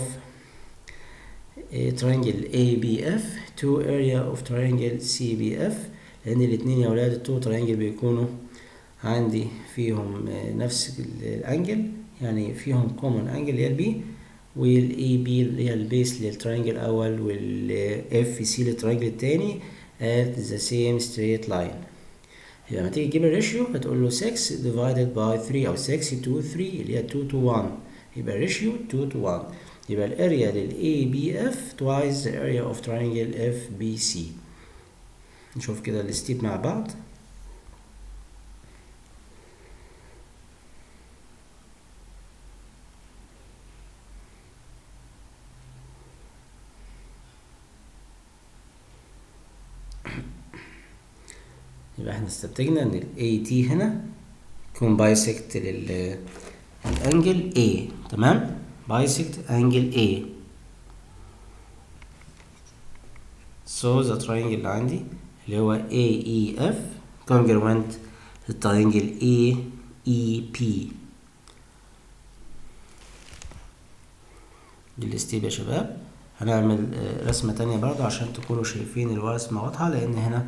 a triangle ABF to area of triangle CBF لأن الاتنين يا ولاد التو ترينجل بيكونوا عندي فيهم نفس الانجل يعني فيهم كومن انجل اللي هي البي والاي بي اللي هي البيس للترينجل الاول والاف سي للترينجل التاني at the same straight line يبقى لما تيجي تجيب الريشيو هتقول له 6 divided by 3 او 6 to 3 اللي هي 2 to 1 يبقى الريشيو 2 to 1 يبقى الاريا لل ABF twice the area of triangle FBC نشوف كده الستيب مع بعض يبقى احنا استنتجنا ان ال AT هنا يكون بايسكت لل الانجل A تمام بايسكت انجل A so the triangle اللي عندي اللي هو AEF congruent للترينجل AEP دي الستيب يا شباب هنعمل رسمة تانية برضو عشان تكونوا شايفين الرسمة واضحة لأن هنا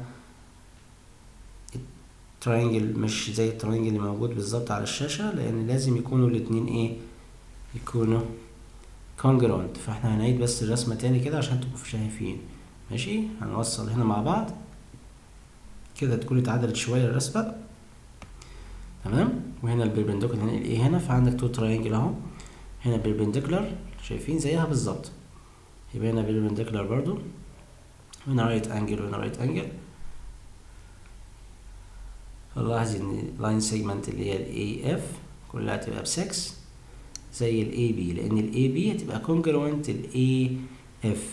التراينجل مش زي التراينجل اللي موجود بالظبط على الشاشة لأن لازم يكونوا الاتنين ايه يكونوا congruent فاحنا هنعيد بس الرسمة تاني كده عشان تبقوا شايفين ماشي هنوصل هنا مع بعض كده تكون اتعدلت شوية الرسمة تمام وهنا البربنديكولار هنا الايه هنا فعندك تو تراينجل اهو هنا بيربنديكولار شايفين زيها بالظبط يبقى هنا بيربنديكولار برضو هنا رايت انجل وهنا رايت انجل نلاحظ ان لاين سيجمنت اللي هي الاي اف كلها تبقى ب 6 زي الاي بي لان الاي بي هتبقى كونجروينت الاي اف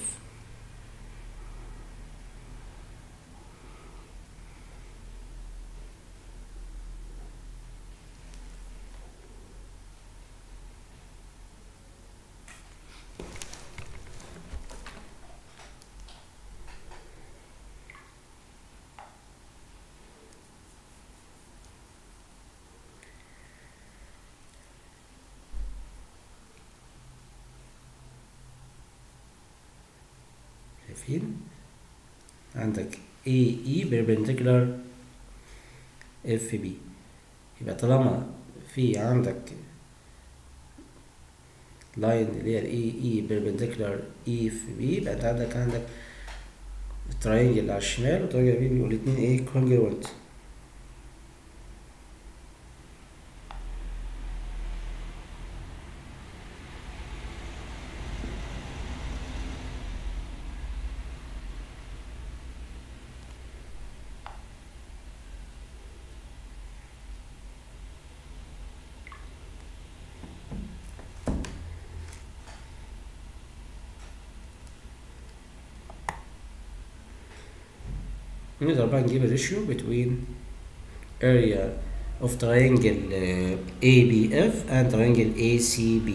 شايفين عندك AE perpendicular FB يبقى طالما في عندك لاين اللي هي ال AE perpendicular EFB يبقى انت عندك عندك التراينجل اللي على الشمال والتراينجل اليمين بيبقوا الاتنين ايه congruent نقدر بقى نجيب الريشيو between area of triangle uh, ABF and triangle ACB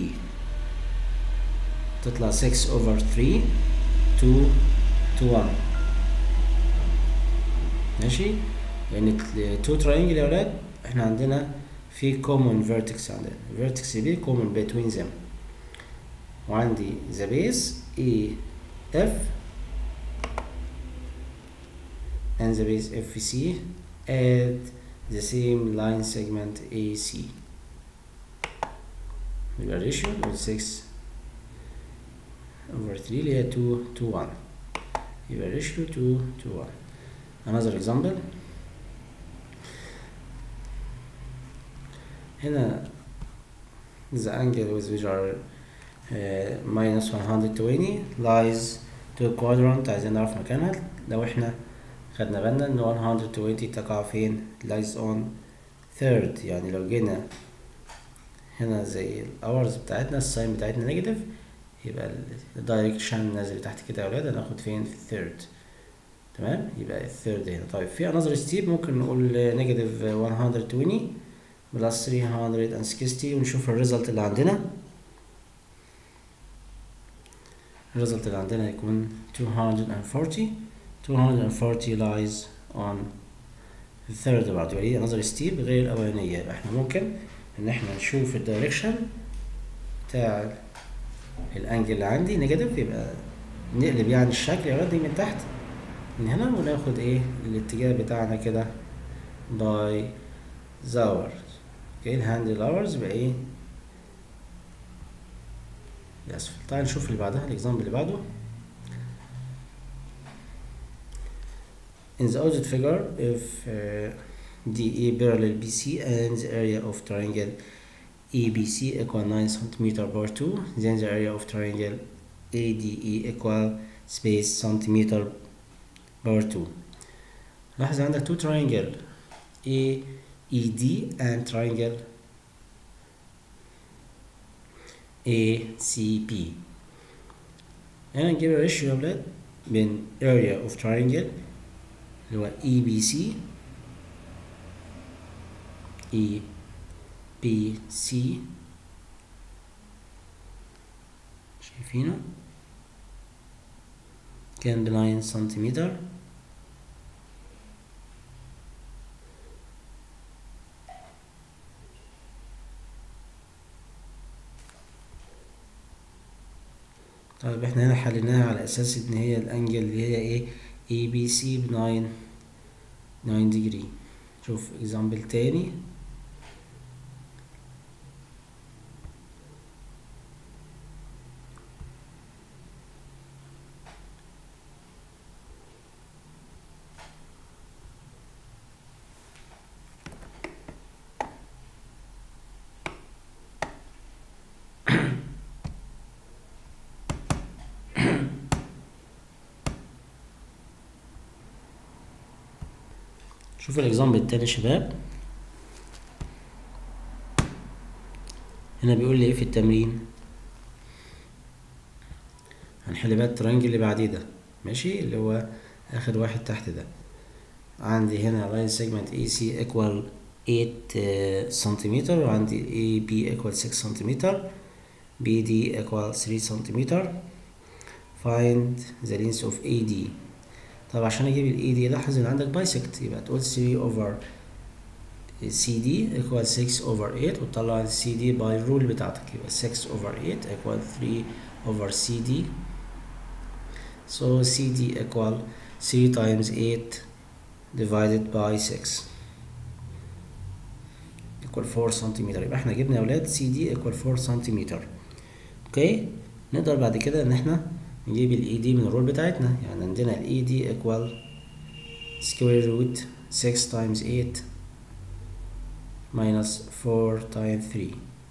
تطلع 6 over 3 2 to 1 ماشي لأن two triangle يا ولاد احنا عندنا في common vertex عندنا vertex B common between them وعندي the base AF and the base FC at the same line segment AC يبقى ratio of 6 over 3 اللي هي 2 to 1 يبقى ratio 2 to 1 another example هنا the angle with which are uh, minus 120 lies to a quadrant عايزين نعرف مكانها لو احنا خدنا بالنا ان 120 تقع فين lies on third يعني لو جينا هنا زي الاورز بتاعتنا الساين بتاعتنا نيجاتيف يبقى الدايركشن نازل تحت كده يا ولاد هناخد فين في الثيرد تمام يبقى الثيرد هنا طيب في انذر ستيب ممكن نقول نيجاتيف 120 بلس 360 ونشوف الريزلت اللي عندنا الريزلت اللي عندنا هيكون 240 240 lies on the third بعد يبقى دي another step غير الأولانية يبقى احنا ممكن إن احنا نشوف الدايركشن بتاع الأنجل اللي عندي نيجاتيف يبقى نقلب يعني الشكل يا ولاد من تحت من هنا وناخد ايه الاتجاه بتاعنا كده by the hours اوكي الهاند hours يبقى ايه لأسفل تعال نشوف اللي بعدها الإكزامبل اللي بعده In the opposite figure, if uh, DE parallel BC and the area of triangle ABC equal 9 centimeter per 2, then the area of triangle ADE equal space centimeter per 2. لاحظ عندك two triangle AED and triangle ACP. هنا نجيب الريشيو يا ولاد بين area of triangle اللي هو اي بي سي اي بي سي شايفينه كان بناين سنتيمتر طيب احنا هنا حليناها على اساس ان هي الانجل اللي هي ايه اي بي سي بناين 9 degree شوف example تاني شوف الاكزامبل التاني يا شباب هنا بيقول لي ايه في التمرين هنحل بقى الترينجل اللي بعديه ده ماشي اللي هو اخر واحد تحت ده عندي هنا لاين سيجمنت اي سي ايكوال 8 سنتيمتر وعندي اي بي ايكوال 6 سنتيمتر بي دي ايكوال 3 سنتيمتر find the length of AD طب عشان اجيب الاي دي لاحظ ان عندك بايسكت يبقى تقول 3 اوفر سي دي equal 6 اوفر 8 وتطلع السي دي باي الرول بتاعتك يبقى 6 اوفر 8 equal 3 اوفر سي دي so سي دي equal 3 times 8 divided by 6 equal 4 سنتيمتر يبقى احنا جبنا يا ولاد سي دي equal 4 سنتيمتر اوكي نقدر بعد كده ان احنا نجيب الاي دي من الرول بتاعتنا يعني عندنا الاي دي equal square root 6 times 8 minus 4 times 3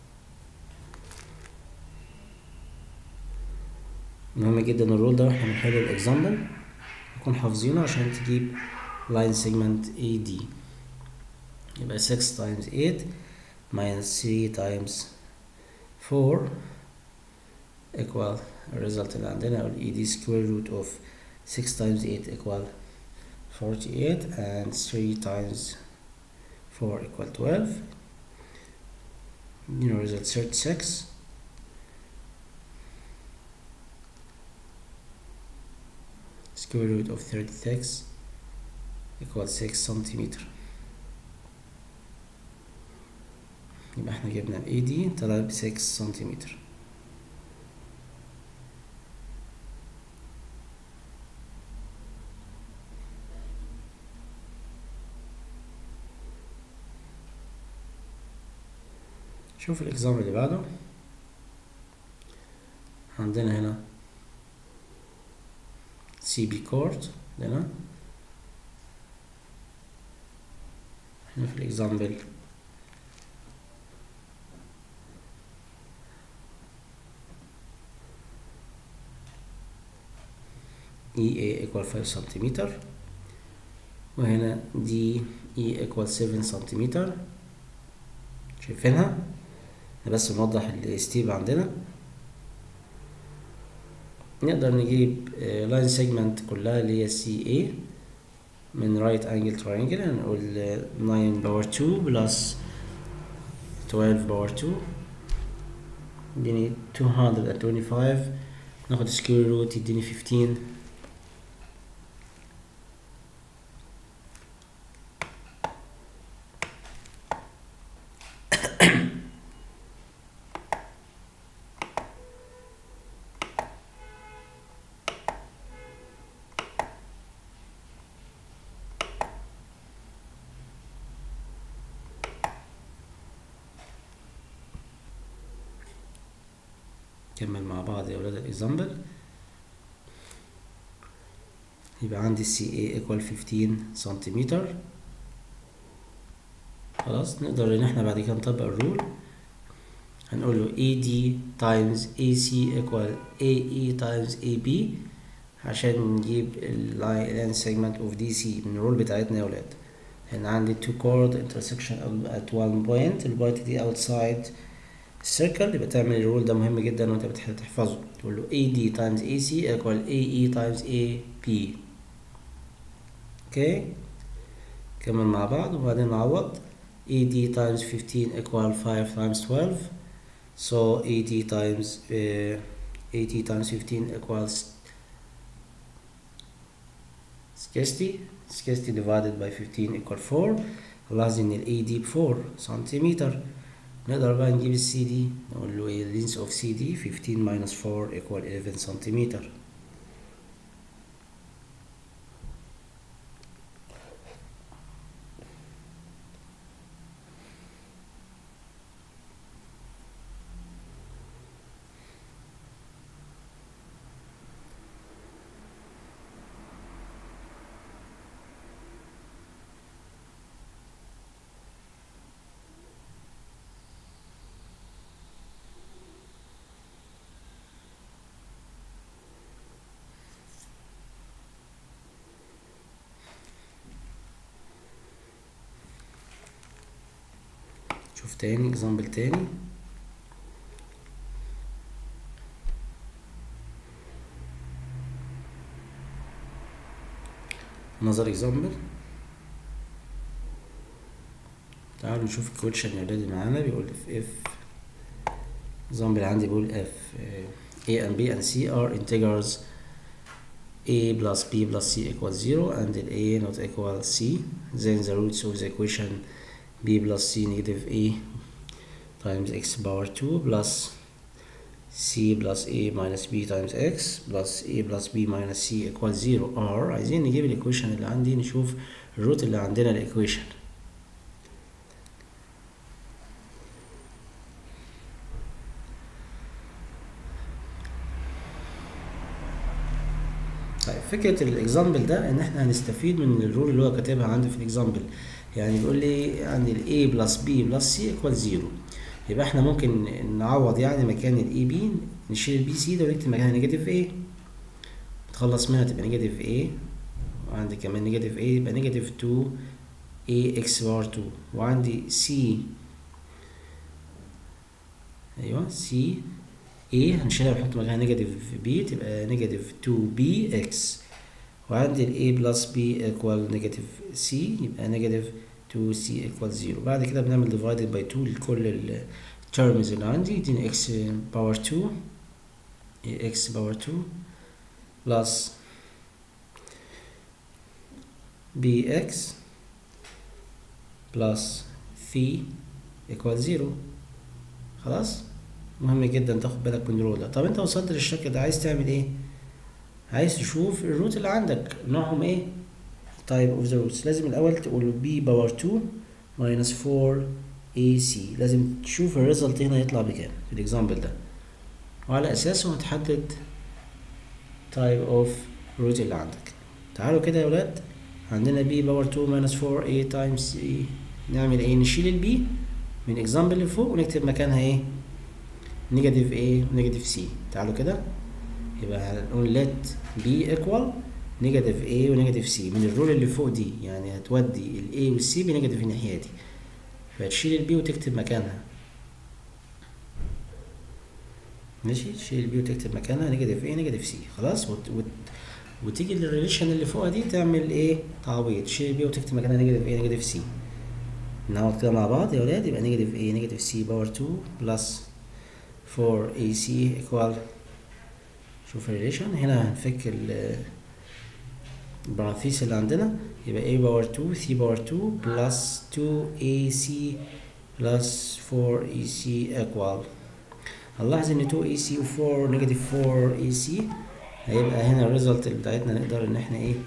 مهم جدا الرول ده واحنا بنحل الاكزامبل نكون حافظينه عشان تجيب line segment AD يبقى 6 times 8 minus 3 times 4 equal الريزلت اللي عندنا او ال ED square root of 6 times 8 equal 48 and 3 times 4 equal 12 you know result 36 square root of 36 equal 6 سنتيمتر يبقى احنا جبنا ال AD طلع ب 6 سنتيمتر شوف الاكزام اللي بعده عندنا هنا سي بي كورد هنا هنا في الاكزامبل EA equal 5 سنتيمتر وهنا DE equal 7 سنتيمتر شايفينها بس نوضح الستيب عندنا نقدر نجيب لاين سيجمنت كلها اللي هي سي اي من رايت انجل تراينجل هنقول 9 باور 2 بلس 12 باور 2 يديني 225 ناخد سكوير روت يديني 15 نكمل مع بعض يا ولاد الاكزامبل يبقى عندي سي اي ايكوال 15 سنتيمتر خلاص نقدر ان احنا بعد كده نطبق الرول هنقول له AD times AC equal AE times AB عشان نجيب اللاين segment of DC من الرول بتاعتنا يا ولاد هنا عندي two chord intersection at one point البوينت دي outside السيركل يبقى تعمل الرول ده مهم جدا وانت بتحفظه تقول له AD times AC equal AE times AB اوكي كمل مع بعض وبعدين نعوض AD times 15 equal 5 times 12 so AD times uh, AD times 15 equals 60 60 divided by 15 equal 4 لاحظ ان ال AD ب 4 سنتيمتر نقدر بقى نجيب السي دي نقول له ايه length of CD 15 minus 4 equal 11 سنتيمتر شوف تاني اكزامبل تاني another example تعالوا نشوف الكويشن يا ولادي معانا بيقول if if example عندي بيقول if uh, a and b and c are integers a plus b plus c equals 0 and a not equal c then the roots of the equation b plus c negative a times x power 2 plus c plus a minus b times x plus a plus b minus c equals 0 or عايزين نجيب الايكويشن اللي عندي نشوف الروت اللي عندنا الايكويشن طيب فكرة الاكزامبل ده ان احنا هنستفيد من الرول اللي هو كاتبها عندي في الاكزامبل يعني بيقول لي عندي ال a plus b plus c equals 0 يبقى احنا ممكن نعوض يعني مكان ال a b نشيل البي سي ده ونكتب مكانها نيجاتيف a نتخلص منها تبقى نيجاتيف a وعندي كمان نيجاتيف a يبقى نيجاتيف 2 a x بار 2 وعندي c ايوه c a هنشيلها ونحط مكانها نيجاتيف b تبقى نيجاتيف 2 b x وعندي ال a plus b equal negative c يبقى negative 2c equal 0 بعد كده بنعمل divided by 2 لكل ال terms اللي عندي يديني x power 2 x power 2 plus bx plus c equal 0 خلاص مهم جدا تاخد بالك من الرول ده طب انت وصلت للشكل ده عايز تعمل ايه عايز تشوف الروت اللي عندك نوعهم ايه type of the roots لازم الاول تقول له b باور 2 minus 4 ac لازم تشوف الريزلت هنا يطلع بكام في الاكزامبل ده وعلى اساسه هتحدد type of root اللي عندك تعالوا كده يا ولاد عندنا b باور 2 minus 4 a times c نعمل ايه نشيل البي من اكزامبل اللي فوق ونكتب مكانها ايه نيجاتيف a ونيجاتيف c تعالوا كده يبقى هنقول let b equal نيجاتيف a ونيجاتيف c من الرول اللي فوق دي يعني هتودي ال a وال c بنيجاتيف الناحية دي فتشيل ال b وتكتب مكانها ماشي تشيل البي وتكتب مكانها نيجاتيف ايه نيجاتيف سي خلاص وت... وت... وتيجي للريليشن اللي فوقها دي تعمل ايه تعويض تشيل البي وتكتب مكانها نيجاتيف ايه نيجاتيف سي نعوض كده مع بعض يا ولاد يبقى نيجاتيف ايه نيجاتيف سي باور 2 بلس 4 اي سي ايكوال شوف الريليشن هنا هنفك ال البرانثيس اللي عندنا يبقى a باور 2 c باور 2 بلس 2 ac بلس 4 ec equal هنلاحظ ان 2 ac و 4 نيجاتيف 4 ac هيبقى هنا الريزلت بتاعتنا نقدر ان احنا ايه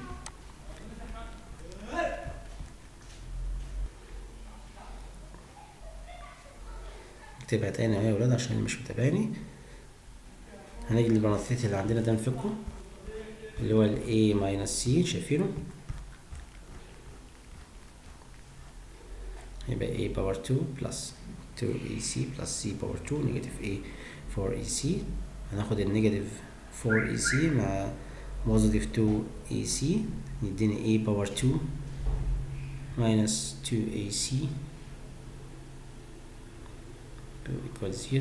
نكتبها تاني اهو يا ولاد عشان اللي مش متابعني هنيجي للبرانثيس اللي عندنا ده نفكه اللي هو ال A minus C شايفينه يبقى A باور 2 plus 2AC plus C باور 2 نيجاتيف A 4AC هناخد النيجاتيف 4AC مع بوزيتيف 2AC يديني A باور 2 minus 2AC equal 0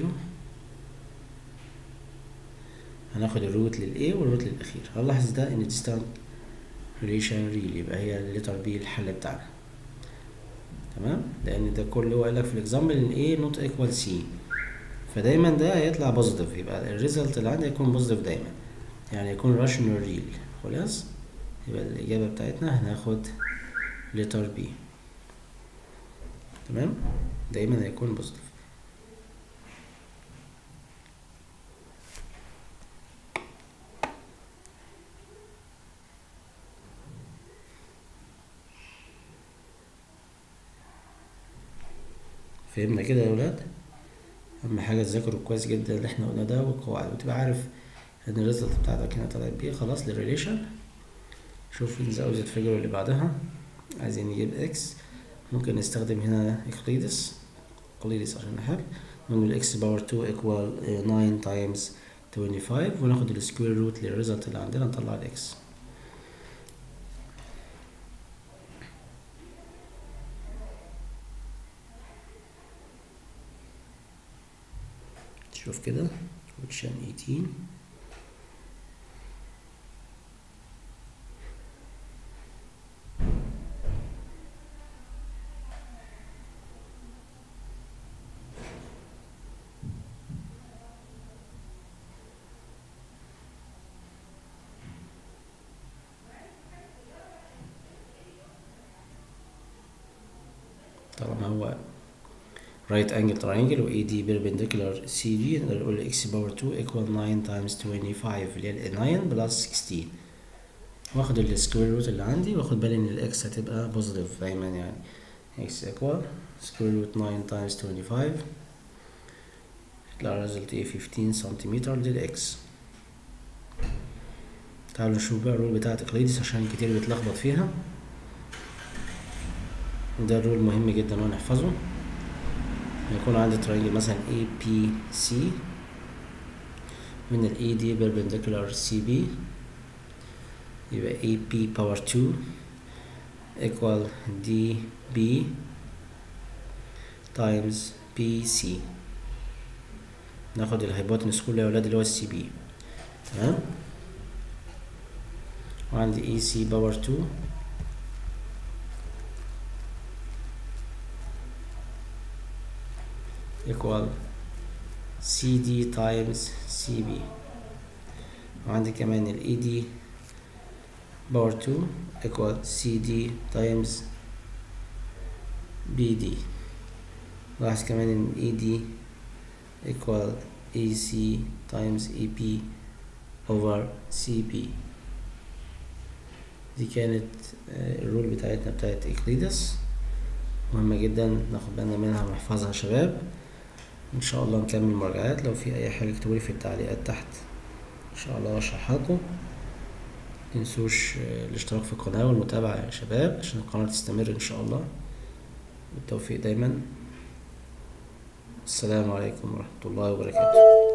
هناخد الروت للاي والروت للاخير هنلاحظ ده ان distant relation real يبقى هي الليتر بي الحل بتاعنا تمام لان ده كله قال لك في الاكزامبل ان A not equal C فدايما ده هيطلع بوزيتيف يبقى الريزلت اللي عندي هيكون بوزيتيف دايما يعني يكون راشونال ريل خلاص يبقى الاجابه بتاعتنا هناخد لتر بي تمام دايما هيكون بوزيتيف فهمنا كده يا ولاد اهم حاجه تذاكروا كويس جدا اللي احنا قلنا ده والقواعد وتبقى عارف ان الريزلت بتاعتك هنا طلعت بيه خلاص للريليشن شوف نزود الفيجر اللي بعدها عايزين نجيب اكس ممكن نستخدم هنا اقليدس اقليدس عشان نحل نقول اكس باور 2 ايكوال 9 تايمز 25 وناخد السكوير روت للريزلت اللي عندنا نطلع الاكس شوف كده question 18 طالما هو right angle triangle و AD perpendicular CG نقدر نقول x باور 2 equal 9 times 25 اللي هي 9 plus 16 واخد السكوير روت اللي عندي واخد بالي ان الاكس هتبقى بوزيتيف دايما يعني x equal square root 9 times 25 يطلع الريزلت ايه 15 سنتيمتر للاكس تعالوا نشوف بقى الرول بتاعت اقليدس عشان كتير بيتلخبط فيها ده الرول مهم جدا ونحفظه يكون عندي ترينجل مثلا APC من ال AD perpendicular CB يبقى AP power 2 equal DB times BC ناخد الهايبوتنس كله يا ولاد اللي هو السي بي تمام وعندي AC باور 2 equal CD times CB وعندي كمان ال ED باور 2 equal CD times BD لاحظ كمان ان ED equal AC times EP over CP دي كانت الرول بتاعتنا بتاعت اكليدس مهمة جدا ناخد بالنا منها ونحفظها يا شباب ان شاء الله نكمل مراجعات لو في اي حاجه اكتبولي في التعليقات تحت ان شاء الله اشرحها لكم متنسوش الاشتراك في القناه والمتابعه يا شباب عشان القناه تستمر ان شاء الله بالتوفيق دايما السلام عليكم ورحمه الله وبركاته